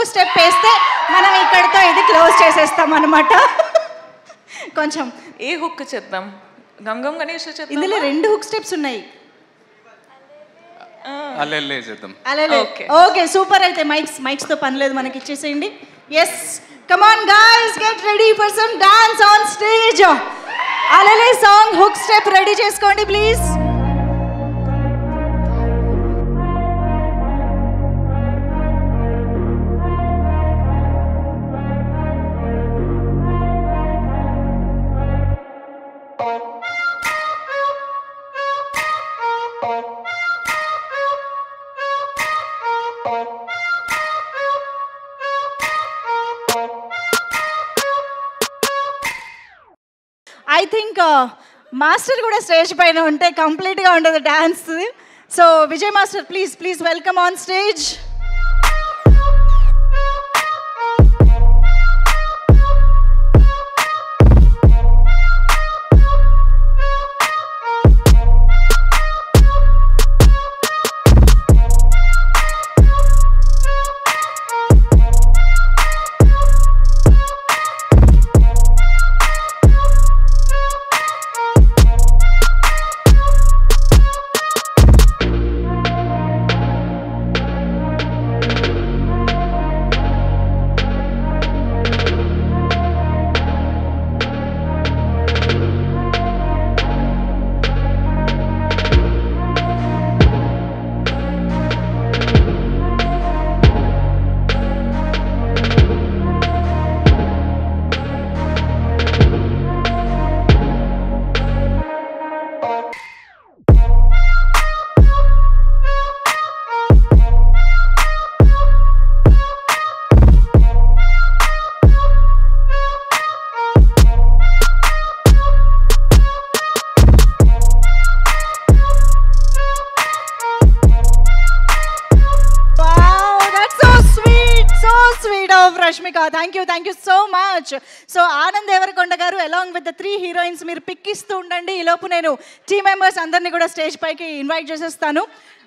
Hook step వేస్తే మనం ఇక్కడితో ఇది క్లోజ్ చేసేస్తాం అనమాట కొంచెం ఏ హుక్ చేద్దాం గంగం గణేష్ చేద్దాం ఇందులో రెండు హుక్ స్టెప్స్ ఉన్నాయి అల్లెల్లే చేద్దాం అలాగే Okay. ఓకే సూపర్ అయితే మైక్స్ మైక్స్ తో పని లేదు మనకి ఇచ్చేసేయండి yes come on guys get ready for some dance on stage అలలే సాంగ్ హుక్ స్టెప్ రెడీ చేసుకోండి ప్లీజ్ ఐ థింక్ మాస్టర్ కూడా స్టేజ్ పైన ఉంటే కంప్లీట్గా ఉండదు dance so Vijay master please please welcome on stage Wow, that's so sweet, so sweet of Rashmika. Thank you, thank you so much. So Anand Deverakonda garu along with the three heroines మీరు pic ఇస్తూ ఉండండి ఈ లోపు నేను టీమ్ మెంబర్స్ అందరినీ కూడా stage పైకి invite చేసేస్తాను